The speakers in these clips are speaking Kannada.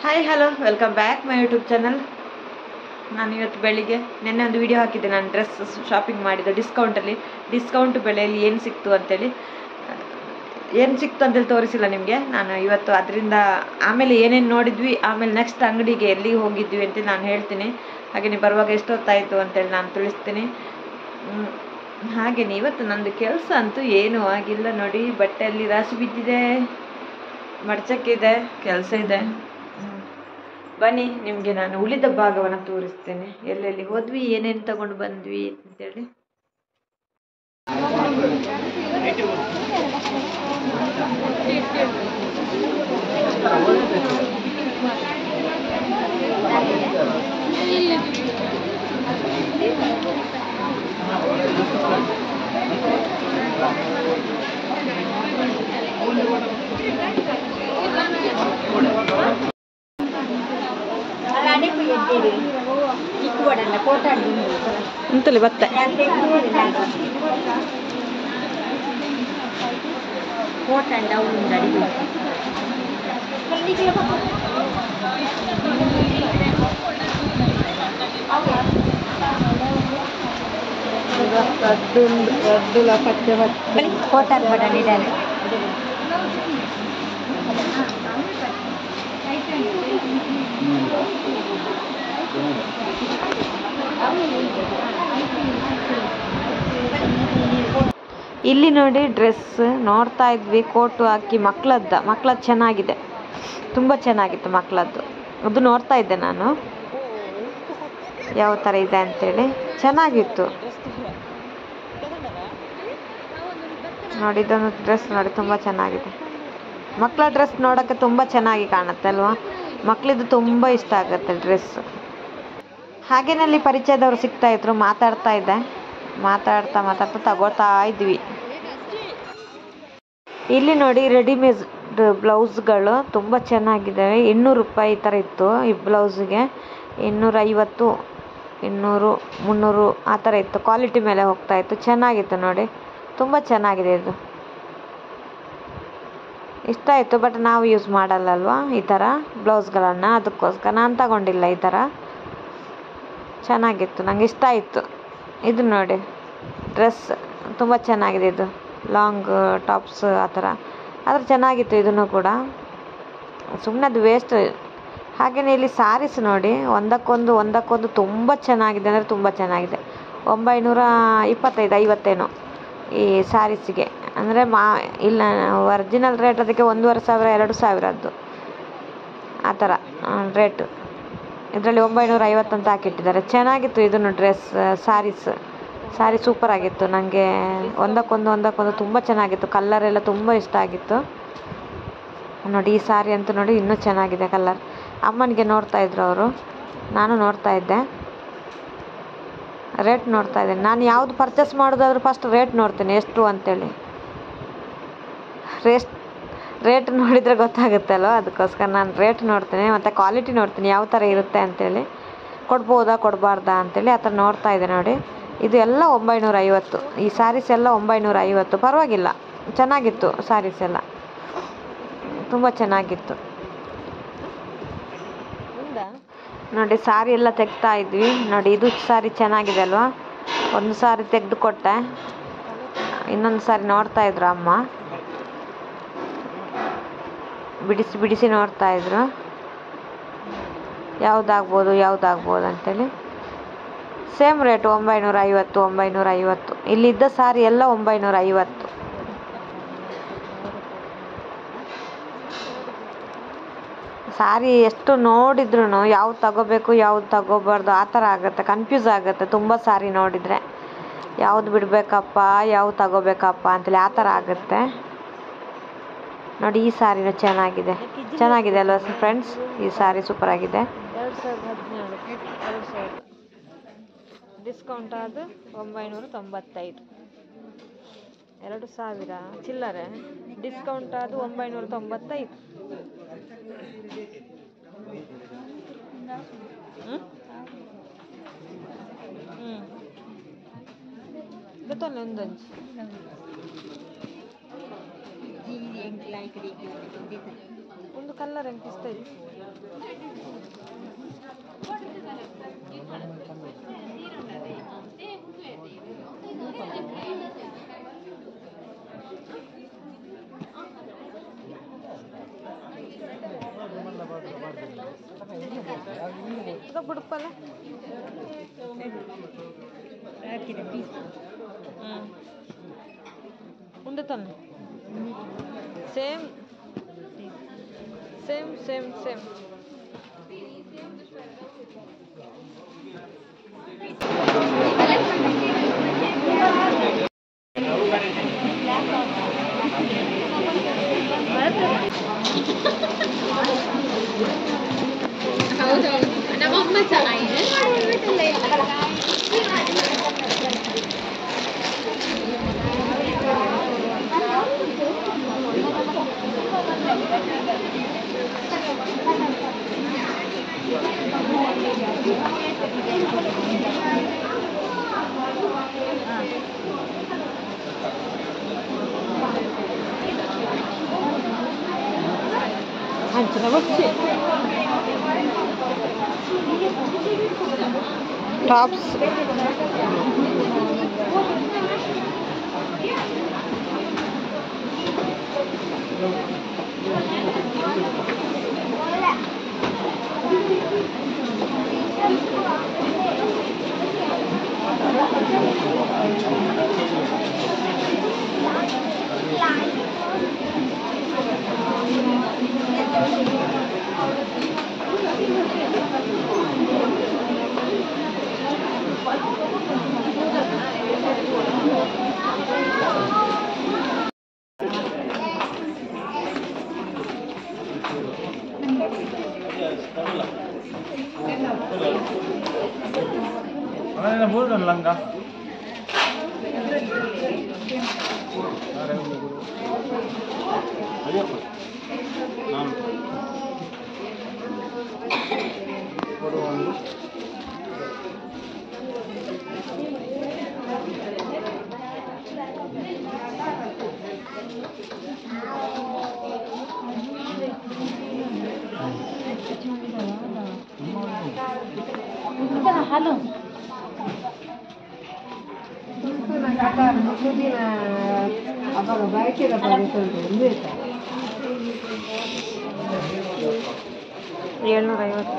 Hi hello welcome back my YouTube channel ನಾನು ಇವತ್ತು ಬೆಳಿಗ್ಗೆ ನಿನ್ನೆ ಒಂದು ವಿಡಿಯೋ ಹಾಕಿದ್ದೆ ನಾನು ಡ್ರೆಸ್ ಶಾಪಿಂಗ್ ಮಾಡಿದ್ದು ಡಿಸ್ಕೌಂಟಲ್ಲಿ ಡಿಸ್ಕೌಂಟ್ ಬೆಲೆಯಲ್ಲಿ ಏನು ಸಿಕ್ತು ಅಂತೇಳಿ ಏನು ಸಿಕ್ತು ಅಂತೇಳಿ ತೋರಿಸಿಲ್ಲ ನಿಮಗೆ ನಾನು ಇವತ್ತು ಅದರಿಂದ ಆಮೇಲೆ ಏನೇನು ನೋಡಿದ್ವಿ ಆಮೇಲೆ ನೆಕ್ಸ್ಟ್ ಅಂಗಡಿಗೆ ಎಲ್ಲಿಗೆ ಹೋಗಿದ್ವಿ ಅಂತ ನಾನು ಹೇಳ್ತೀನಿ ಹಾಗೆ ನೀವು ಬರುವಾಗ ಎಷ್ಟೊತ್ತಾಯಿತು ಅಂತೇಳಿ ನಾನು ತಿಳಿಸ್ತೀನಿ ಹ್ಮ್. ಹಾಗೆಯೇ ಇವತ್ತು ನಂದು ಕೆಲಸ ಅಂತೂ ಏನೂ ಆಗಿಲ್ಲ ನೋಡಿ ಬಟ್ಟೆಯಲ್ಲಿ ರಾಶಿ ಬಿದ್ದಿದೆ ಮಡ್ಚಕ್ಕಿದೆ ಕೆಲಸ ಇದೆ ಹ್ಮ್. ಬನ್ನಿ ನಿಮಗೆ ನಾನು ಉಳಿದ ಭಾಗವನ್ನು ತೋರಿಸ್ತೇನೆ ಎಲ್ಲೆಲ್ಲಿ ಹೋದ್ವಿ ಏನೇನು ತಗೊಂಡು ಬಂದ್ವಿ ಅಂತೇಳಿ ಅಡಿಪು ಎದ್ದೇಳಿ ಚಿಕ್ಕುವಡಲ್ಲ ಕೋಟಾಡಿ ಅಂತಲ್ಲಿ ಬತ್ತೆ ಕೋಟಂಡ ಉಂಡು ಅಡಿಪು ಕೋಟಾದ ಬಡಾಣಿ ಇದ್ದಾನೆ ಇಲ್ಲಿ ನೋಡಿ ಡ್ರೆಸ್ ನೋಡ್ತಾ ಇದ್ವಿ ಕೋಟು ಹಾಕಿ ಮಕ್ಕಳದ್ದ ಮಕ್ಕಳದ್ದು ಚೆನ್ನಾಗಿದೆ ತುಂಬ ಚೆನ್ನಾಗಿತ್ತು ಮಕ್ಕಳದ್ದು ಅದು ನೋಡ್ತಾ ಇದ್ದೆ ನಾನು ಯಾವ ಥರ ಇದೆ ಅಂತೇಳಿ ಚೆನ್ನಾಗಿತ್ತು ನೋಡಿ ಇದೊಂದು ಡ್ರೆಸ್ ನೋಡಿ ತುಂಬ ಚೆನ್ನಾಗಿದೆ ಮಕ್ಕಳ ಡ್ರೆಸ್ ನೋಡೋಕ್ಕೆ ತುಂಬ ಚೆನ್ನಾಗಿ ಕಾಣುತ್ತೆ ಅಲ್ವಾ ಮಕ್ಕಳಿದ್ದು ತುಂಬ ಇಷ್ಟ ಆಗುತ್ತೆ ಡ್ರೆಸ್ ಹಾಗೇನೆ ಅಲ್ಲಿ ಪರಿಚಯದವರು ಸಿಗ್ತಾ ಇದ್ರು ಮಾತಾಡ್ತಾ ಇದ್ದೆ ಮಾತಾಡ್ತಾ ಮಾತಾಡ್ತಾ ತಗೋತಾ ಇದ್ವಿ ಇಲ್ಲಿ ನೋಡಿ ರೆಡಿಮೇಡ್ ಬ್ಲೌಸ್ಗಳು ತುಂಬ ಚೆನ್ನಾಗಿದ್ದಾವೆ ಇನ್ನೂರು ರೂಪಾಯಿ ಈ ಥರ ಇತ್ತು ಈ ಬ್ಲೌಸ್ಗೆ ಇನ್ನೂರೈವತ್ತು ಇನ್ನೂರು ಮುನ್ನೂರು ಆ ಥರ ಇತ್ತು ಕ್ವಾಲಿಟಿ ಮೇಲೆ ಹೋಗ್ತಾ ಇತ್ತು ಚೆನ್ನಾಗಿತ್ತು ನೋಡಿ ತುಂಬ ಚೆನ್ನಾಗಿದೆ ಇದು ಇಷ್ಟ ಆಯಿತು ಬಟ್ ನಾವು ಯೂಸ್ ಮಾಡಲ್ಲ ಅಲ್ವಾ ಈ ಥರ ಬ್ಲೌಸ್ಗಳನ್ನು ಅದಕ್ಕೋಸ್ಕರ ನಾನು ತಗೊಂಡಿಲ್ಲ ಈ ಥರ ಚೆನ್ನಾಗಿತ್ತು ನಂಗೆ ಇಷ್ಟ ಆಯಿತು ಇದು ನೋಡಿ ಡ್ರೆಸ್ ತುಂಬ ಚೆನ್ನಾಗಿದೆ ಇದು ಲಾಂಗ್ ಟಾಪ್ಸ್ ಆ ಥರ ಆದರೆ ಚೆನ್ನಾಗಿತ್ತು ಇದನ್ನು ಕೂಡ ಸುಮ್ಮನೆ ಅದು ವೇಸ್ಟ್ ಹಾಗೆಯೇ ಇಲ್ಲಿ ಸಾರೀಸ್ ನೋಡಿ ಒಂದಕ್ಕೊಂದು ಒಂದಕ್ಕೊಂದು ತುಂಬ ಚೆನ್ನಾಗಿದೆ ಅಂದರೆ ತುಂಬ ಚೆನ್ನಾಗಿದೆ ಒಂಬೈನೂರ ಇಪ್ಪತ್ತೈದು ಐವತ್ತೇನೋ ಈ ಸ್ಯಾರೀಸಿಗೆ ಅಂದರೆ ಮಾ ಇಲ್ಲ ಒರಿಜಿನಲ್ ರೇಟ್ ಅದಕ್ಕೆ ಒಂದೂವರೆ ಸಾವಿರ ಎರಡು ಸಾವಿರದ್ದು ಆ ಥರ ರೇಟ್ ಇದರಲ್ಲಿ ಒಂಬೈನೂರ ಐವತ್ತು ಅಂತ ಹಾಕಿಟ್ಟಿದ್ದಾರೆ ಚೆನ್ನಾಗಿತ್ತು ಇದನ್ನು ಡ್ರೆಸ್ ಸ್ಯಾರೀಸ್ ಸ್ಯಾರಿ ಸೂಪರ್ ಆಗಿತ್ತು ನನಗೆ ಒಂದಕ್ಕೊಂದು ಒಂದಕ್ಕೊಂದು ತುಂಬ ಚೆನ್ನಾಗಿತ್ತು ಕಲ್ಲರ್ ಎಲ್ಲ ತುಂಬ ಇಷ್ಟ ಆಗಿತ್ತು ನೋಡಿ ಈ ಸ್ಯಾರಿ ಅಂತೂ ನೋಡಿ ಇನ್ನೂ ಚೆನ್ನಾಗಿದೆ ಕಲರ್ ಅಮ್ಮನಿಗೆ ನೋಡ್ತಾ ಇದ್ರು ಅವರು ನಾನು ನೋಡ್ತಾ ಇದ್ದೆ ರೇಟ್ ನೋಡ್ತಾ ಇದ್ದೇನೆ ನಾನು ಯಾವುದು ಪರ್ಚೇಸ್ ಮಾಡೋದಾದ್ರೂ ಫಸ್ಟ್ ರೇಟ್ ನೋಡ್ತೀನಿ ಎಷ್ಟು ಅಂತೇಳಿ ರೇಟ್ ರೇಟ್ ನೋಡಿದರೆ ಗೊತ್ತಾಗುತ್ತೆ ಅಲ್ವ ಅದಕ್ಕೋಸ್ಕರ ನಾನು ರೇಟ್ ನೋಡ್ತೀನಿ ಮತ್ತು ಕ್ವಾಲಿಟಿ ನೋಡ್ತೀನಿ ಯಾವ ಥರ ಇರುತ್ತೆ ಅಂತೇಳಿ ಕೊಡ್ಬೋದಾ ಕೊಡಬಾರ್ದಾ ಅಂತೇಳಿ ಆ ಥರ ನೋಡ್ತಾ ಇದ್ದೆ ನೋಡಿ ಇದು ಎಲ್ಲ ಒಂಬೈನೂರ ಐವತ್ತು ಈ ಸ್ಯಾರೀಸ್ ಎಲ್ಲ ಒಂಬೈನೂರ ಐವತ್ತು ಪರವಾಗಿಲ್ಲ ಚೆನ್ನಾಗಿತ್ತು ಸ್ಯಾರೀಸ್ ಎಲ್ಲ ತುಂಬ ಚೆನ್ನಾಗಿತ್ತು ನೋಡಿ ಸಾರಿ ಎಲ್ಲ ತೆಗ್ತಾ ಇದ್ವಿ ನೋಡಿ ಇದು ಸಾರಿ ಚೆನ್ನಾಗಿದೆ ಅಲ್ವಾ ಒಂದು ಸಾರಿ ತೆಗೆದು ಕೊಟ್ಟೆ ಇನ್ನೊಂದು ಸಾರಿ ನೋಡ್ತಾ ಇದ್ರು ಅಮ್ಮ ಬಿಡಿಸಿ ಬಿಡಿಸಿ ನೋಡ್ತಾ ಇದ್ರು ಯಾವುದಾಗ್ಬೋದು ಯಾವುದಾಗ್ಬೋದು ಅಂತೇಳಿ ಸೇಮ್ ರೇಟ್ ಒಂಬೈನೂರ ಐವತ್ತು ಒಂಬೈನೂರ ಐವತ್ತು ಇಲ್ಲಿದ್ದ ಸಾರಿ ಎಲ್ಲ ಒಂಬೈನೂರ ಐವತ್ತು ಸಾರಿ ಎಷ್ಟು ನೋಡಿದ್ರು ಯಾವ್ದು ತಗೋಬೇಕು ಯಾವ್ದು ತಗೋಬಾರ್ದು ಆ ಥರ ಆಗುತ್ತೆ ಕನ್ಫ್ಯೂಸ್ ಆಗುತ್ತೆ ತುಂಬ ಸಾರಿ ನೋಡಿದರೆ ಯಾವ್ದು ಬಿಡಬೇಕಪ್ಪ ಯಾವ್ದು ತಗೋಬೇಕಪ್ಪ ಅಂತೇಳಿ ಆ ಥರ ಆಗುತ್ತೆ ನೋಡಿ ಈ ಸಾರಿನೂ ಚೆನ್ನಾಗಿದೆ ಚೆನ್ನಾಗಿದೆ ಅಲ್ವಾ ಫ್ರೆಂಡ್ಸ್ ಈ ಸಾರಿ ಸೂಪರ್ ಆಗಿದೆ ಎರಡು ಸಾವಿರದ ಹದಿನೇಳು ಎರಡು ಸಾವಿರ ಡಿಸ್ಕೌಂಟ್ ಆದ ಒಂಬೈನೂರ ತೊಂಬತ್ತೈದು ಎರಡು ಸಾವಿರ ಚಿಲ್ಲರೆ ಡಿಸ್ಕೌಂಟ್ ಆದ ಒಂಬೈನೂರ ತೊಂಬತ್ತೈದು ಹ್ಮ್? ಹ್ಮ್. ಗೊತ್ತಲ್ಲ ಒಂದೊಂದು ಜೀರಿ ಎಂಕ್ಲ ಈ ಕಡೆ ಈ ಕಡೆ ಬಂದಿದ್ದಾರೆ. ಒಂದು ಕಲ್ಲರ್ ಎಂತ ಇಷ್ಟ ಇತ್ತು ಈಗ ಬುಡುಪಲ್ಲ ಹಾಕಿದೆ ಪೀಸ್ ಹ್ಞೂ ಉಂಡೆ ತಾನೆ ಸೇಮ್ ಸೇಮ್ ಸೇಮ್ ಸೇಮ್ ಹೌದೌದು ನಮ್ಮಮ್ಮ ಸಹ ಇದೆ ಹಂಚಿನ ಬಚ್ಚಿ ಟಾಪ್ಸ್ ಅವನೇನ ಬೋಲ್ಡನ್ ಲಂಗ ಅಯ್ಯಪ್ಪ ನಾನು ಕೊಡುವ ಒಂದು ಹಾಲು ಏಳ್ನೂರ ಐವತ್ತು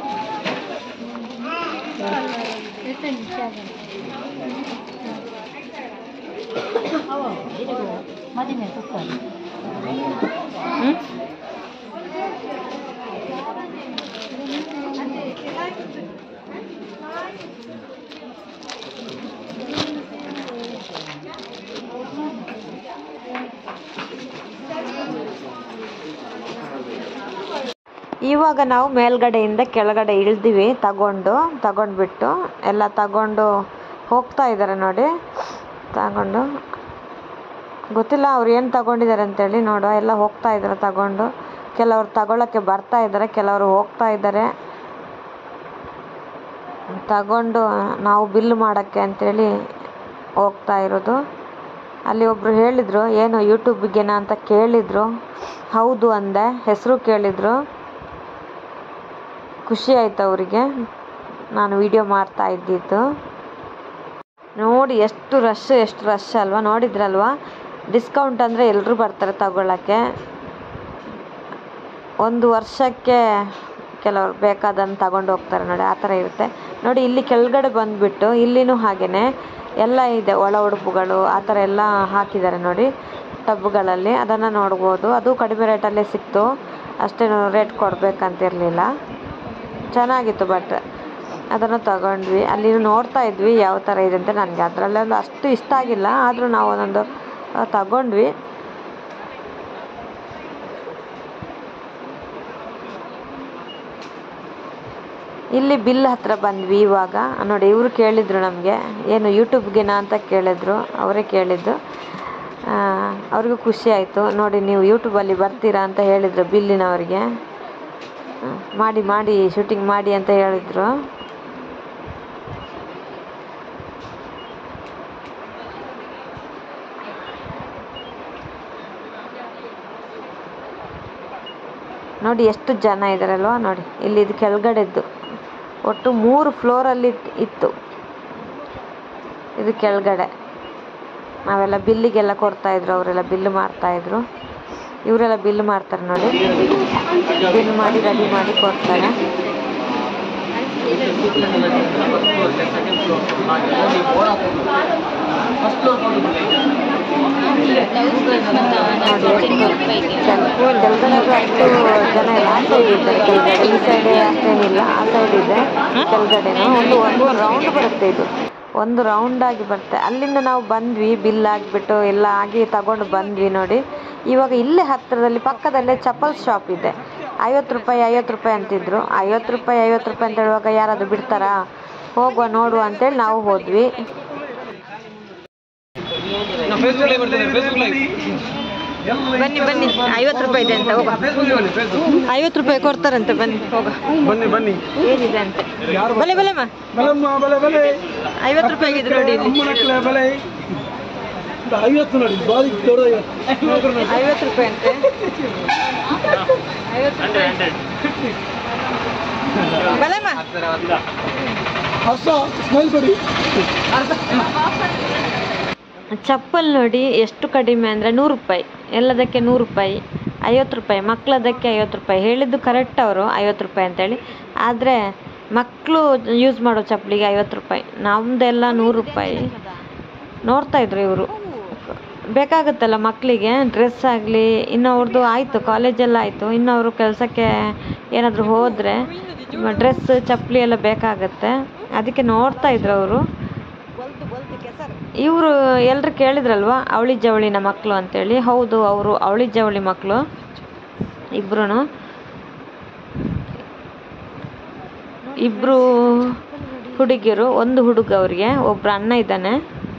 ಮದಿಮೆ ಕೊಡ್ತಾರೆ ಹ್ಞೂ ಇವಾಗ ನಾವು ಮೇಲ್ಗಡೆಯಿಂದ ಕೆಳಗಡೆ ಇಳಿದಿವಿ ತಗೊಂಡು ತಗೊಂಡ್ಬಿಟ್ಟು ಎಲ್ಲ ತಗೊಂಡು ಹೋಗ್ತಾ ಇದ್ದಾರೆ ನೋಡಿ ತಗೊಂಡು ಗೊತ್ತಿಲ್ಲ ಅವ್ರು ಏನು ತಗೊಂಡಿದ್ದಾರೆ ಅಂತೇಳಿ ನೋಡುವ ಎಲ್ಲ ಹೋಗ್ತಾ ಇದ್ದಾರೆ ತಗೊಂಡು ಕೆಲವರು ತಗೊಳ್ಳೋಕ್ಕೆ ಬರ್ತಾ ಇದ್ದಾರೆ ಕೆಲವರು ಹೋಗ್ತಾ ಇದ್ದಾರೆ ತಗೊಂಡು ನಾವು ಬಿಲ್ ಮಾಡೋಕ್ಕೆ ಅಂತೇಳಿ ಹೋಗ್ತಾ ಇರೋದು ಅಲ್ಲಿ ಒಬ್ಬರು ಹೇಳಿದರು ಏನು ಯೂಟ್ಯೂಬ್ಗೆನಾ ಅಂತ ಕೇಳಿದರು ಹೌದು ಅಂದೆ ಹೆಸರು ಕೇಳಿದರು ಖುಷಿ ಆಯ್ತು ಅವರಿಗೆ ನಾನು ವಿಡಿಯೋ ಮಾಡ್ತಾ ಇದ್ದಿದ್ದು ನೋಡಿ ಎಷ್ಟು ರಶ್ ಎಷ್ಟು ರಶ್ ಅಲ್ವಾ ನೋಡಿದ್ರಲ್ವಾ ಡಿಸ್ಕೌಂಟ್ ಅಂದರೆ ಎಲ್ಲರೂ ಬರ್ತಾರೆ ತಗೊಳ್ಳೋಕ್ಕೆ ಒಂದು ವರ್ಷಕ್ಕೆ ಕೆಲವರು ಬೇಕಾದನ್ನು ತಗೊಂಡು ಹೋಗ್ತಾರೆ ನೋಡಿ ಆ ಥರ ಇರುತ್ತೆ ನೋಡಿ ಇಲ್ಲಿ ಕೆಳಗಡೆ ಬಂದುಬಿಟ್ಟು ಇಲ್ಲಿನೂ ಹಾಗೆಯೇ ಎಲ್ಲ ಇದೆ ಒಳ ಉಡುಪುಗಳು ಆ ಥರ ಎಲ್ಲ ಹಾಕಿದ್ದಾರೆ ನೋಡಿ ಟಬ್ಗಳಲ್ಲಿ ಅದನ್ನು ನೋಡ್ಬೋದು ಅದು ಕಡಿಮೆ ರೇಟಲ್ಲೇ ಸಿಕ್ತು ಅಷ್ಟೇನು ರೇಟ್ ಕೊಡಬೇಕಂತಿರಲಿಲ್ಲ ಚೆನ್ನಾಗಿತ್ತು ಬಟ್ ಅದನ್ನು ತಗೊಂಡ್ವಿ ಅಲ್ಲಿ ನೋಡ್ತಾ ಇದ್ವಿ ಯಾವ ಥರ ಇದೆ ಅಂತ ನನಗೆ ಅದರಲ್ಲೆಲ್ಲ ಅಷ್ಟು ಇಷ್ಟ ಆಗಿಲ್ಲ ಆದರೂ ನಾವು ಒಂದೊಂದು ಆ, ತಗೊಂಡ್ವಿ ಇಲ್ಲಿ ಬಿಲ್ ಹತ್ರ ಬಂದ್ವಿ ಇವಾಗ ನೋಡಿ ಇವರು ಕೇಳಿದರು ನಮಗೆ ಏನು ಯೂಟ್ಯೂಬ್ಗೆನಾ ಅಂತ ಕೇಳಿದ್ರು ಅವರೇ ಕೇಳಿದ್ದು ಆ, ಅವ್ರಿಗೂ ಖುಷಿ ಆಯಿತು ನೋಡಿ ನೀವು ಯೂಟ್ಯೂಬಲ್ಲಿ ಬರ್ತೀರಾ ಅಂತ ಹೇಳಿದರು ಬಿಲ್ಲಿನವರಿಗೆ ಹ್ಮ್, ಮಾಡಿ ಮಾಡಿ ಶೂಟಿಂಗ್ ಮಾಡಿ ಅಂತ ಹೇಳಿದರು ನೋಡಿ ಎಷ್ಟು ಜನ ಇದ್ದಾರಲ್ವಾ ನೋಡಿ ಇಲ್ಲಿ ಇದು ಕೆಳಗಡೆದ್ದು ಒಟ್ಟು ಮೂರು ಫ್ಲೋರಲ್ಲಿ ಇತ್ತು ಇದು ಕೆಳಗಡೆ ನಾವೆಲ್ಲ ಬಿಲ್ಲಿಗೆಲ್ಲ ಕೊಡ್ತಾ ಇದ್ರು ಅವರೆಲ್ಲ ಬಿಲ್ ಮಾಡ್ತಾ ಇದ್ರು ಇವರೆಲ್ಲ ಬಿಲ್ ಮಾಡ್ತಾರೆ ನೋಡಿ ಬಿಲ್ ಮಾಡಿ ರೆಡಿ ಮಾಡಿ ಕೊಡ್ತಾರೆ ನೋಡಿ ಎಷ್ಟು ಕೆಳಗಡೆ ಅಷ್ಟು ಜನ ಇಲ್ಲ ಆ ಸೈಡ್ ಇದ್ದಾರೆ ಕೆಳಗಡೆ ಈ ಸೈಡ್ ಅಷ್ಟೇನಿಲ್ಲ ಆ ಸೈಡ್ ಇದೆ ಕೆಳಗಡೆನೂ ಒಂದು ಒಂದು ರೌಂಡ್ ಬರುತ್ತೆ ಇದು ಒಂದು ರೌಂಡ್ ಆಗಿ ಬರುತ್ತೆ ಅಲ್ಲಿಂದ ನಾವು ಬಂದ್ವಿ ಬಿಲ್ ಆಗಿಬಿಟ್ಟು ಎಲ್ಲ ಆಗಿ ತಗೊಂಡು ಬಂದ್ವಿ ನೋಡಿ ಇವಾಗ ಇಲ್ಲೇ ಹತ್ತಿರದಲ್ಲಿ ಪಕ್ಕದಲ್ಲೇ ಚಪ್ಪಲ್ ಶಾಪ್ ಇದೆ ಐವತ್ತು ರೂಪಾಯಿ ಐವತ್ತು ರೂಪಾಯಿ ಅಂತಿದ್ರು ಐವತ್ತು ರೂಪಾಯಿ ಐವತ್ತು ರೂಪಾಯಿ ಅಂತ ಹೇಳುವಾಗ ಯಾರಾದರೂ ಬಿಡ್ತಾರಾ ಹೋಗುವ ನೋಡುವ ಅಂತೇಳಿ ನಾವು ಹೋದ್ವಿ ಬನ್ನಿ ಬನ್ನಿ ಐವತ್ತು ರೂಪಾಯಿ ಇದೆ ಅಂತ ಹೋಗ ಐವತ್ತು ರೂಪಾಯಿ ಕೊಡ್ತಾರಂತೆ ಬನ್ನಿ ಹೋಗ ಬನ್ನಿ ಬನ್ನಿ ಏನಿದೆ ಅಂತೆ ಬಲೆ ಬಲೆಮ್ಮ ಬಲಮ್ಮ ಬಲೆ ಬಲೆ ಐವತ್ತು ರೂಪಾಯಿ ಇದೆ ನೋಡಿ ಇಲ್ಲಿ ಅಮ್ಮನಕ್ಲೆ ಬಲೆ ಇದು ಐವತ್ತು ನೋಡಿ ಬಾರಿ ದೊಡ್ಡ ಐವತ್ತು ರೂಪಾಯಿ ಅಂತೆ ಐವತ್ತು ರೂಪಾಯಿ ಬಲೆಮ್ಮ ಹರ್ಷ ಸ್ಮೈಲ್ ಕೊಡಿ ಚಪ್ಪಲ್ ನೋಡಿ ಎಷ್ಟು ಕಡಿಮೆ ಅಂದರೆ ನೂರು ರೂಪಾಯಿ ಎಲ್ಲದಕ್ಕೆ ನೂರು ರೂಪಾಯಿ ಐವತ್ತು ರೂಪಾಯಿ ಮಕ್ಕಳದಕ್ಕೆ ಐವತ್ತು ರೂಪಾಯಿ ಹೇಳಿದ್ದು ಕರೆಕ್ಟ್ ಅವರು ಐವತ್ತು ರೂಪಾಯಿ ಅಂತೇಳಿ ಆದರೆ ಮಕ್ಕಳು ಯೂಸ್ ಮಾಡೋ ಚಪ್ಪಲಿಗೆ ಐವತ್ತು ರೂಪಾಯಿ ನಮ್ಮದೆಲ್ಲ ನೂರು ರೂಪಾಯಿ ನೋಡ್ತಾ ಇದ್ರು ಇವರು ಬೇಕಾಗುತ್ತಲ್ಲ ಮಕ್ಕಳಿಗೆ ಡ್ರೆಸ್ ಆಗಲಿ ಇನ್ನು ಅವ್ರದ್ದು ಆಯಿತು ಕಾಲೇಜೆಲ್ಲ ಆಯಿತು ಇನ್ನು ಅವರು ಕೆಲಸಕ್ಕೆ ಏನಾದರೂ ಹೋದರೆ ಡ್ರೆಸ್ ಚಪ್ಪಲಿ ಎಲ್ಲ ಬೇಕಾಗತ್ತೆ ಅದಕ್ಕೆ ನೋಡ್ತಾ ಇದ್ರು ಅವರು ಇವರು ಎಲ್ಲರೂ ಕೇಳಿದ್ರಲ್ವಾ ಅವಳಿ ಜವಳಿನ ಮಕ್ಕಳು ಅಂತೇಳಿ ಹೌದು ಅವರು ಅವಳಿ ಜವಳಿ ಮಕ್ಕಳು ಇಬ್ರು ಇಬ್ಬರು ಹುಡುಗಿಯರು ಒಂದು ಹುಡುಗ ಅವ್ರಿಗೆ ಒಬ್ರು ಅಣ್ಣ ಇದ್ದಾನೆ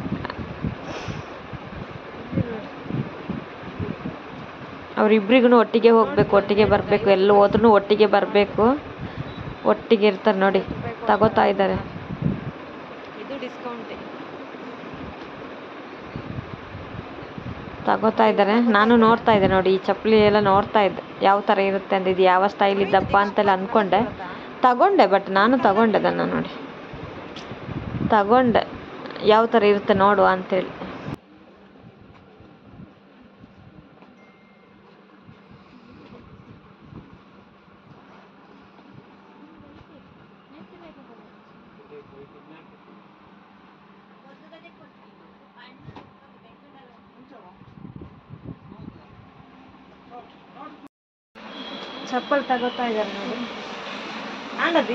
ಅವರಿಬ್ರಿಗೂ ಒಟ್ಟಿಗೆ ಹೋಗಬೇಕು ಒಟ್ಟಿಗೆ ಬರಬೇಕು ಎಲ್ಲ ಹೋದ್ರೂ ಒಟ್ಟಿಗೆ ಬರಬೇಕು ಒಟ್ಟಿಗೆ ಇರ್ತಾರೆ ನೋಡಿ ತಗೋತಾ ಇದ್ದಾರೆ ಇದು ಡಿಸ್ಕೌಂಟ್ ತಗೋತಾ ಇದ್ದಾರೆ ನಾನು ನೋಡ್ತಾ ಇದ್ದೆ ನೋಡಿ ಈ ಚಪ್ಪಲಿ ಎಲ್ಲ ನೋಡ್ತಾ ಇದ್ದೆ ಯಾವ ಥರ ಇರುತ್ತೆ ಅಂತ ಇದು ಯಾವ ಸ್ಟೈಲ್ ಇದ್ದಪ್ಪ ಅಂತೆಲ್ಲ ಅಂದ್ಕೊಂಡೆ ತಗೊಂಡೆ ಬಟ್ ನಾನು ತಗೊಂಡೆ ಅದನ್ನು ನೋಡಿ ತಗೊಂಡೆ ಯಾವ ಥರ ಇರುತ್ತೆ ನೋಡುವ ಅಂತೇಳಿ ಚಪ್ಪಲ್ ತಗೋತಾ ಇದ್ದಾರೆ ನೋಡಿ ಆಂಡದಿ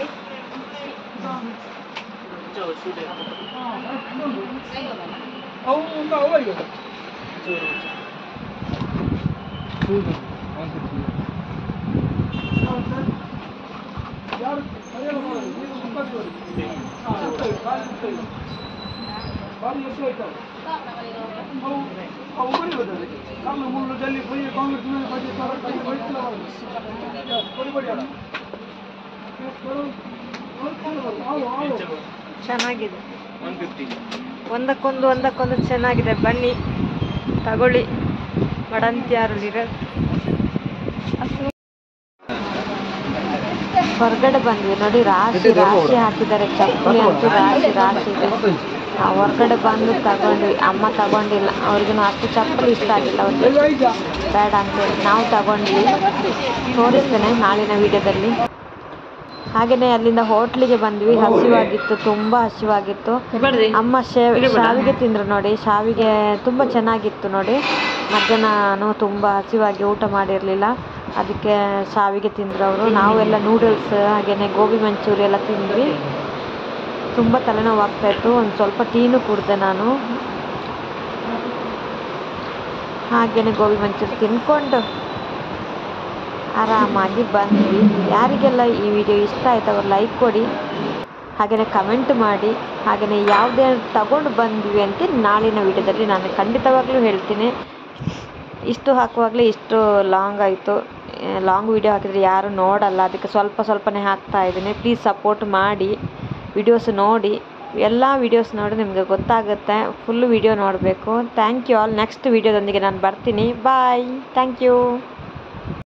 ಅವು ಅಂತ ಅವರಿಗೆ ಯಾರು ಸರಿಯಲ್ಲ ಮಾಡೋದು ನೀವು ಸುತ್ತಾಡಿ ನೋಡಿ ಹಾಂ ಸುತ್ತಾಡಿ ಬಾರಿ ಸುತ್ತಾಡಿ ಬಾರಿ ಎಷ್ಟು ಆಯ್ತಲ್ಲ ಅವು ಅವು ಬರೀಬೋದಲ್ಲ ನಮ್ಮ ಮೂಲದಲ್ಲಿ ಬರೀ ಕಾಂಗ್ರೆಸ್ ಮೇಲೆ ಬರೀ ಸಾಲ ಕೈ ಬರೀತಿಲ್ಲ ಬರೀ ಬರೀ ಅಲ್ಲ ನೋಡ್ಕೊಂಡು ಬರು ಅವು ಅವು ಚೆನ್ನಾಗಿದೆ ಒಂದಕ್ಕೊಂದು ಒಂದಕ್ಕೊಂದು ಚೆನ್ನಾಗಿದೆ ಬನ್ನಿ ತಗೊಳ್ಳಿ ಮಡಂತ್ಯಾರಲ್ಲಿರೋ ಹೊರಗಡೆ ಬಂದ್ವಿ ನೋಡಿ ರಾಶಿ ರಾಶಿ ಹಾಕಿದ್ದಾರೆ ಚಪ್ಪಲಿ ಅಂತೂ ರಾಶಿ ರಾಶಿ ಇದೆ ನಾವು ಹೊರಗಡೆ ಬಂದು ತಗೊಂಡ್ವಿ ಅಮ್ಮ ತಗೊಂಡಿಲ್ಲ ಅವ್ರಿಗೂ ಅಷ್ಟು ಚಪ್ಪಲಿ ಇಷ್ಟ ಆಗಿಲ್ಲ ಅವ್ರಿಗೆ ಬೇಡ ಅಂತೇಳಿ ನಾವು ತಗೊಂಡ್ವಿ ತೋರಿಸ್ತೇನೆ ನಾಳಿನ ವಿಡಿಯೋದಲ್ಲಿ ಹಾಗೆಯೇ ಅಲ್ಲಿಂದ ಹೋಟ್ಲಿಗೆ ಬಂದ್ವಿ ಹಸಿವಾಗಿತ್ತು ತುಂಬ ಹಸಿವಾಗಿತ್ತು ಅಮ್ಮ ಶೇ- ಶಾವಿಗೆ ತಿಂದ್ರು ನೋಡಿ ಶಾವಿಗೆ ತುಂಬ ಚೆನ್ನಾಗಿತ್ತು ನೋಡಿ ಮಧ್ಯಾಹ್ನನೂ ತುಂಬ ಹಸಿವಾಗಿ ಊಟ ಮಾಡಿರಲಿಲ್ಲ ಅದಕ್ಕೆ ಶಾವಿಗೆ ತಿಂದ್ರು ಅವರು ನಾವೆಲ್ಲ ನೂಡಲ್ಸ್ ಹಾಗೆಯೇ ಗೋಬಿ ಮಂಚೂರಿ ಎಲ್ಲ ತಿಂದ್ವಿ ತುಂಬ ತಲೆನೋವು ಆಗ್ತಾ ಇತ್ತು ಒಂದು ಸ್ವಲ್ಪ ಟೀನು ಕುಡಿದೆ ನಾನು ಹಾಗೆಯೇ ಗೋಬಿ ಮಂಚೂರಿ ತಿನ್ಕೊಂಡು ಆರಾಮಾಗಿ ಬಂದ್ವಿ ಯಾರಿಗೆಲ್ಲ ಈ ವಿಡಿಯೋ ಇಷ್ಟ ಆಯ್ತು ಅವ್ರು ಲೈಕ್ ಕೊಡಿ ಹಾಗೆಯೇ ಕಮೆಂಟ್ ಮಾಡಿ ಹಾಗೆಯೇ ಯಾವುದೇ ತಗೊಂಡು ಬಂದ್ವಿ ಅಂತ ನಾಳಿನ ವಿಡಿಯೋದಲ್ಲಿ ನಾನು ಖಂಡಿತವಾಗ್ಲೂ ಹೇಳ್ತೀನಿ ಇಷ್ಟು ಹಾಕುವಾಗಲೇ ಇಷ್ಟು ಲಾಂಗ್ ಆಯಿತು ಲಾಂಗ್ ವಿಡಿಯೋ ಹಾಕಿದರೆ ಯಾರು ನೋಡಲ್ಲ ಅದಕ್ಕೆ ಸ್ವಲ್ಪ ಸ್ವಲ್ಪನೇ ಹಾಕ್ತಾ ಇದ್ದೀನಿ ಪ್ಲೀಸ್ ಸಪೋರ್ಟ್ ಮಾಡಿ ವಿಡಿಯೋಸ್ ನೋಡಿ ಎಲ್ಲ ವಿಡಿಯೋಸ್ ನೋಡಿ ನಿಮಗೆ ಗೊತ್ತಾಗುತ್ತೆ ಫುಲ್ ವಿಡಿಯೋ ನೋಡಬೇಕು ಥ್ಯಾಂಕ್ ಯು ಆಲ್ ನೆಕ್ಸ್ಟ್ ವಿಡಿಯೋದೊಂದಿಗೆ ನಾನು ಬರ್ತೀನಿ ಬಾಯ್ ಥ್ಯಾಂಕ್ ಯು